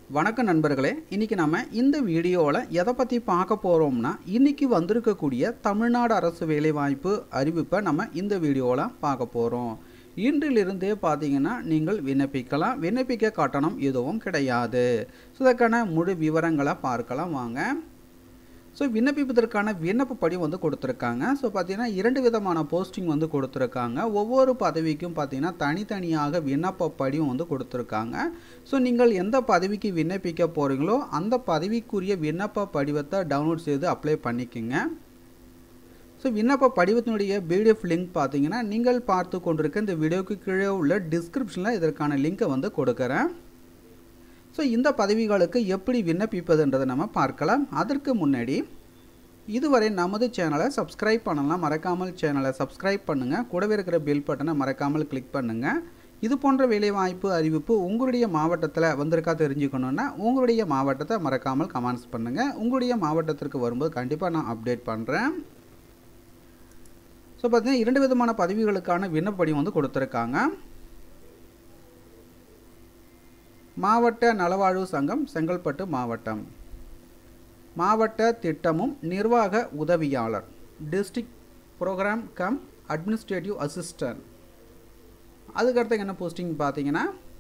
வணக்கம் நண்பர்களே இன்றைக்கி நம்ம இந்த வீடியோவில் எதை பற்றி பார்க்க போகிறோம்னா இன்றைக்கி வந்திருக்கக்கூடிய தமிழ்நாடு அரசு வேலைவாய்ப்பு அறிவிப்பை நம்ம இந்த வீடியோவில் பார்க்க போகிறோம் இன்றிலிருந்தே பார்த்தீங்கன்னா நீங்கள் விண்ணப்பிக்கலாம் விண்ணப்பிக்க கட்டணம் எதுவும் கிடையாது ஸோ இதற்கான முழு விவரங்களை பார்க்கலாம் வாங்க ஸோ விண்ணப்பிப்பதற்கான விண்ணப்ப படி வந்து கொடுத்துருக்காங்க ஸோ பார்த்தீங்கன்னா இரண்டு விதமான போஸ்டிங் வந்து கொடுத்துருக்காங்க ஒவ்வொரு பதவிக்கும் பார்த்தீங்கன்னா தனித்தனியாக விண்ணப்ப படியும் வந்து கொடுத்துருக்காங்க ஸோ நீங்கள் எந்த பதவிக்கு விண்ணப்பிக்க போகிறீங்களோ அந்த பதவிக்குரிய விண்ணப்ப படிவத்தை டவுன்லோட் செய்து அப்ளை பண்ணிக்கோங்க ஸோ விண்ணப்ப படிவத்தினுடைய பிடிஎஃப் லிங்க் பார்த்தீங்கன்னா நீங்கள் பார்த்து கொண்டிருக்க இந்த வீடியோக்கு கீழே உள்ள டிஸ்கிரிப்ஷனில் இதற்கான லிங்க்கை வந்து கொடுக்குறேன் ஸோ இந்த பதவிகளுக்கு எப்படி விண்ணப்பிப்பதுன்றதை நம்ம பார்க்கலாம் அதற்கு முன்னாடி இதுவரை நமது சேனலை சப்ஸ்கிரைப் பண்ணலாம் மறக்காமல் சேனலை சப்ஸ்கிரைப் பண்ணுங்கள் கூடவே இருக்கிற பெல் பட்டனை மறக்காமல் கிளிக் பண்ணுங்கள் இது போன்ற வேலைவாய்ப்பு அறிவிப்பு உங்களுடைய மாவட்டத்தில் வந்திருக்கா தெரிஞ்சுக்கணுன்னா உங்களுடைய மாவட்டத்தை மறக்காமல் கமெண்ட்ஸ் பண்ணுங்கள் உங்களுடைய மாவட்டத்திற்கு வரும்போது கண்டிப்பாக நான் அப்டேட் பண்ணுறேன் ஸோ பார்த்தீங்கன்னா இரண்டு விதமான பதவிகளுக்கான விண்ணப்படி வந்து கொடுத்துருக்காங்க மாவட்ட நலவாழ்வு சங்கம் செங்கல்பட்டு மாவட்டம் மாவட்ட திட்டமும் நிர்வாக உதவியாளர் district programme cum administrative assistant அதுக்கடுத்து என்ன போஸ்டிங் பார்த்தீங்கன்னா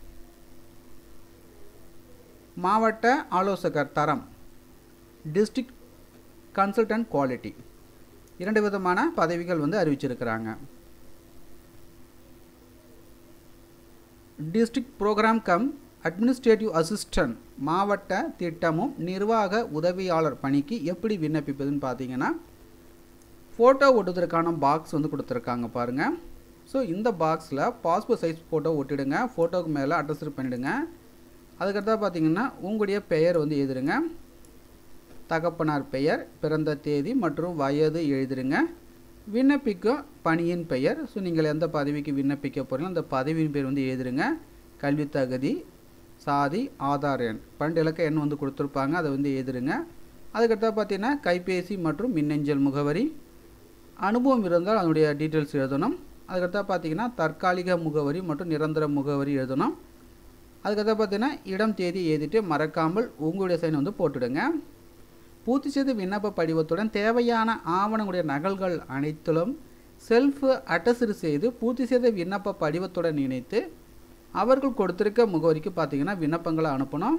மாவட்ட ஆலோசகர் தரம் டிஸ்ட்ரிக்ட் கன்சல்டன்ட் குவாலிட்டி இரண்டு விதமான பதவிகள் வந்து அறிவிச்சிருக்கிறாங்க district programme cum administrative assistant மாவட்ட திட்டமும் நிர்வாக உதவியாளர் பணிக்கு எப்படி விண்ணப்பிப்பதுன்னு பார்த்தீங்கன்னா ஃபோட்டோ ஒட்டுவதற்கான பாக்ஸ் வந்து கொடுத்துருக்காங்க பாருங்கள் ஸோ இந்த பாக்ஸில் பாஸ்போர்ட் சைஸ் ஃபோட்டோ ஒட்டிடுங்க ஃபோட்டோக்கு மேலே அட்ரஸ் பண்ணிவிடுங்க அதுக்கடுத்தா பார்த்தீங்கன்னா உங்களுடைய பெயர் வந்து எழுதிடுங்க தகப்பனார் பெயர் பிறந்த தேதி மற்றும் வயது எழுதிடுங்க விண்ணப்பிக்கும் பணியின் பெயர் ஸோ நீங்கள் எந்த பதவிக்கு விண்ணப்பிக்க போகிறீங்களோ அந்த பதவியின் பேர் வந்து எழுதிடுங்க கல்வி தகுதி சாதி ஆதார் எண் பன்னெண்டு இலக்க எண் வந்து கொடுத்துருப்பாங்க அதை வந்து எழுதிடுங்க அதுக்கடுத்தா பார்த்தீங்கன்னா கைபேசி மற்றும் மின்னஞ்சல் முகவரி அனுபவம் இருந்தால் அதனுடைய டீட்டெயில்ஸ் எழுதணும் அதுக்கடுத்தா பார்த்தீங்கன்னா தற்காலிக முகவரி மற்றும் நிரந்தர முகவரி எழுதணும் அதுக்கடுத்தா பார்த்தீங்கன்னா இடம் தேதி எழுதிட்டு மறக்காமல் உங்களுடைய சைன் வந்து போட்டுடுங்க பூர்த்தி செய்த விண்ணப்ப படிவத்துடன் தேவையான ஆவணங்களுடைய நகல்கள் அனைத்திலும் செல்ஃப் அட்டஸ்டு செய்து பூர்த்தி செய்த விண்ணப்ப படிவத்துடன் இணைத்து அவர்கள் கொடுத்துருக்க முகவரிக்கு பார்த்தீங்கன்னா விண்ணப்பங்களை அனுப்பணும்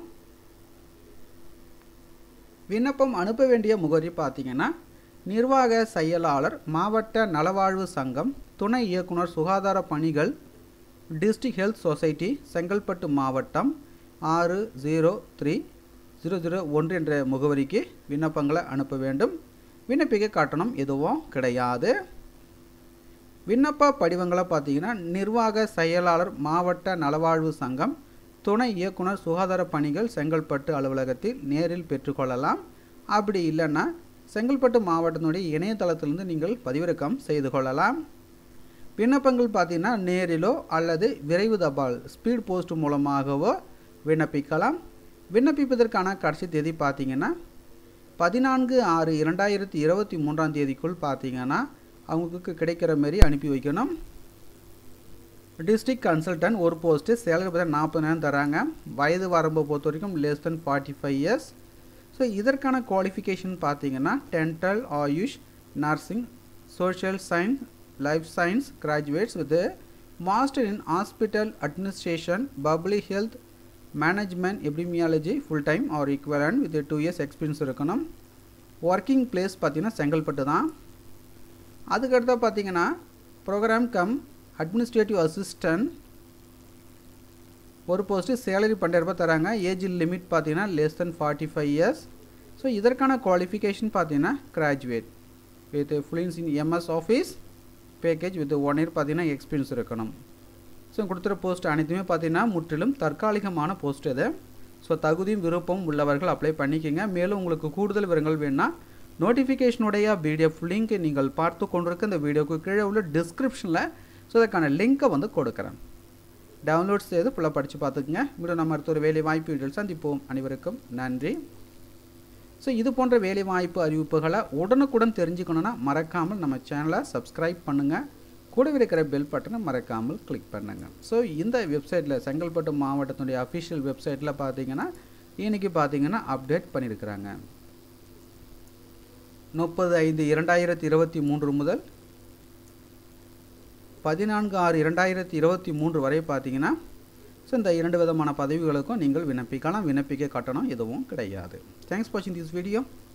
விண்ணப்பம் அனுப்ப வேண்டிய முகவரி பார்த்தீங்கன்னா நிர்வாக செயலாளர் மாவட்ட நலவாழ்வு சங்கம் துணை இயக்குனர் சுகாதார பணிகள் டிஸ்ட்ரிக்ட் ஹெல்த் சொசைட்டி செங்கல்பட்டு மாவட்டம் ஆறு ஜீரோ த்ரீ ஜீரோ ஜீரோ ஒன்று என்ற முகவரிக்கு விண்ணப்பங்களை அனுப்ப வேண்டும் விண்ணப்பிக்க கட்டணம் எதுவும் கிடையாது விண்ணப்ப படிவங்களை பார்த்தீங்கன்னா நிர்வாக செயலாளர் மாவட்ட நலவாழ்வு சங்கம் துணை இயக்குனர் சுகாதார பணிகள் செங்கல்பட்டு அலுவலகத்தில் நேரில் பெற்றுக்கொள்ளலாம் அப்படி இல்லைன்னா செங்கல்பட்டு மாவட்டத்தினுடைய இணையதளத்திலிருந்து நீங்கள் பதிவிறக்கம் செய்து கொள்ளலாம் விண்ணப்பங்கள் பார்த்தீங்கன்னா நேரிலோ அல்லது விரைவு தபால் ஸ்பீட் போஸ்ட் மூலமாகவோ விண்ணப்பிக்கலாம் விண்ணப்பிப்பதற்கான கடைசி தேதி பார்த்தீங்கன்னா பதினான்கு ஆறு இரண்டாயிரத்தி இருபத்தி மூன்றாம் தேதிக்குள் பார்த்தீங்கன்னா அவங்களுக்கு கிடைக்கிற மாரி அனுப்பி வைக்கணும் டிஸ்ட்ரிக்ட் கன்சல்டன்ட் ஒரு போஸ்ட்டு சேலரி பார்த்தா நாற்பதாயிரம் தராங்க வயது வரம்பை பொறுத்த வரைக்கும் less than forty five years so இதற்கான குவாலிஃபிகேஷன் பார்த்தீங்கன்னா dental Ayush nursing social science life science graduates with master in hospital administration public health management epidemiology full time or equivalent with two years experience இருக்கணும் working place பார்த்தீங்கன்னா செங்கல்பட்டு தான் அதுக்கடுத்தா பார்த்தீங்கன்னா program cum administrative assistant ஒரு post salary பன்னெண்டு ரூபாய் தராங்க age limit பார்த்தீங்கன்னா less than forty five years so இதற்கான குவாலிஃபிகேஷன் பார்த்தீங்கன்னா graduate with fluency in MS office package with one year பார்த்தீங்கன்னா எக்ஸ்பீரியன்ஸ் இருக்கணும் ஸோ கொடுத்துற போஸ்ட் அனைத்துமே பார்த்தீங்கன்னா முற்றிலும் தற்காலிகமான போஸ்ட் இது ஸோ தகுதியும் விருப்பமும் உள்ளவர்கள் அப்ளை பண்ணிக்கோங்க மேலும் உங்களுக்கு கூடுதல் விவரங்கள் வேணுன்னா நோட்டிஃபிகேஷனுடைய பிடிஎஃப் லிங்க் நீங்கள் பார்த்து கொண்டிருக்க இந்த வீடியோக்கு கீழே உள்ள டிஸ்கிரிப்ஷனில் ஸோ அதற்கான லிங்க்கை வந்து கொடுக்குறேன் டவுன்லோட் செய்து ஃபுல்லாக படித்து பார்த்துக்குங்க மீண்டும் நம்ம அடுத்த ஒரு வேலை வாய்ப்பு வீடியோ சந்திப்போம் அனைவருக்கும் நன்றி ஸோ இது போன்ற வேலை வாய்ப்பு அறிவிப்புகளை உடனுக்குடன் தெரிஞ்சுக்கணுன்னா மறக்காமல் நம்ம சேனலை சப்ஸ்கிரைப் பண்ணுங்கள் கூடவே இருக்கிற பெல் பட்டனை மறக்காமல் கிளிக் பண்ணுங்கள் ஸோ இந்த வெப்சைட்டில் செங்கல்பட்டு மாவட்டத்தினுடைய அஃபிஷியல் வெப்சைட்டில் பார்த்தீங்கன்னா இன்றைக்கி பார்த்தீங்கன்னா அப்டேட் பண்ணியிருக்கிறாங்க முப்பது ஐந்து இரண்டாயிரத்தி இருபத்தி மூன்று முதல் பதினான்கு ஆறு இரண்டாயிரத்தி இருபத்தி மூன்று வரை பார்த்தீங்கன்னா ஸோ இந்த இரண்டு விதமான பதவிகளுக்கும் நீங்கள் விண்ணப்பிக்கலாம் விண்ணப்பிக்க கட்டணம் எதுவும் கிடையாது தேங்க்ஸ் வாட்சிங் திஸ் வீடியோ